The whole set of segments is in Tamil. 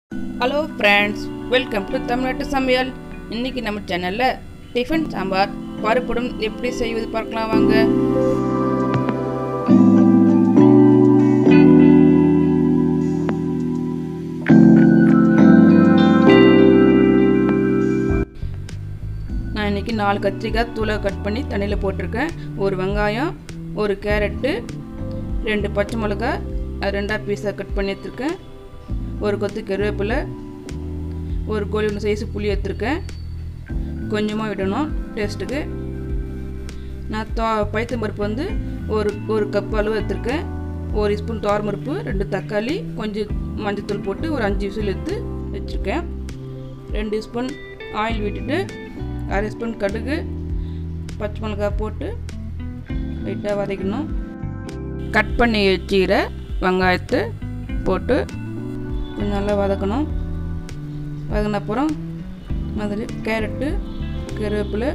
ஹலோ ஃப்ரெண்ட்ஸ் வெல்கம் டு தமிழ்நாட்டு சமையல் இன்னைக்கு நம்ம சேனலில் டிஃபன் சாம்பார் பருப்புடன் எப்படி செய்வது பார்க்கலாம் வாங்க நான் இன்னைக்கு நாலு கத்திரிக்காய் தூளை கட் பண்ணி தண்ணியில் போட்டிருக்கேன் ஒரு வெங்காயம் ஒரு கேரட்டு ரெண்டு பச்சை மிளகாய் அது ரெண்டாக பீஸாக கட் பண்ணி எடுத்துருக்கேன் ஒரு கொத்து கருவேப்பிலை ஒரு கோழி ஒன்று சைஸு புளி எடுத்துருக்கேன் கொஞ்சமாக விடணும் டேஸ்ட்டுக்கு நான் தோ பைத்தம் பருப்பு வந்து ஒரு ஒரு கப் அளவு எடுத்துருக்கேன் ஒரு ஸ்பூன் பருப்பு ரெண்டு தக்காளி கொஞ்சம் மஞ்சத்தூள் போட்டு ஒரு அஞ்சு விசில் எடுத்து வச்சுருக்கேன் ரெண்டு ஸ்பூன் ஆயில் விட்டுட்டு அரை ஸ்பூன் கடுகு பச்சை மிளகாய் போட்டு லைட்டாக வதக்கணும் கட் பண்ணி வச்சுக்கிற வெங்காயத்தை போட்டு கொஞ்சம் நல்லா வதக்கணும் வதங்கின அப்புறம் அதில் கேரட்டு கருவேப்பிலை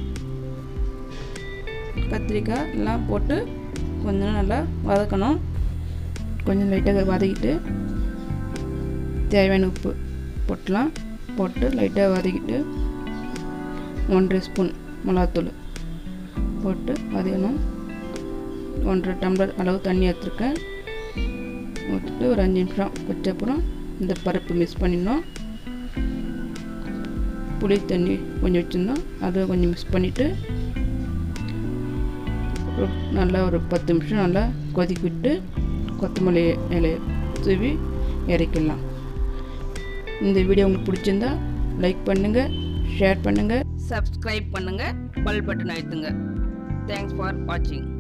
கத்திரிக்காய் எல்லாம் போட்டு கொஞ்சம் நல்லா வதக்கணும் கொஞ்சம் லைட்டாக வதக்கிட்டு தேவையான உப்பு போட்டலாம் போட்டு லைட்டாக வதக்கிட்டு ஒன்றரை ஸ்பூன் மிளகாத்தூள் போட்டு வதக்கணும் ஒன்றரை டம்ளர் அளவு தண்ணி எடுத்துருக்கேன் ஊற்றிட்டு ஒரு அஞ்சு நிமிஷம் வச்ச அப்புறம் இந்த பருப்பு மிக்ஸ் பண்ணிடணும் புளி தண்ணி கொஞ்சம் வச்சுருந்தோம் அதை கொஞ்சம் மிக்ஸ் பண்ணிவிட்டு நல்லா ஒரு பத்து நிமிஷம் நல்லா கொதிக்க விட்டு கொத்தமல்லி இலையை தூவி இறக்கிடலாம் இந்த வீடியோ உங்களுக்கு பிடிச்சிருந்தா லைக் பண்ணுங்கள் ஷேர் பண்ணுங்கள் சப்ஸ்கிரைப் பண்ணுங்கள் பல் பட்டன் அழுத்துங்க தேங்க்ஸ் ஃபார் வாட்சிங்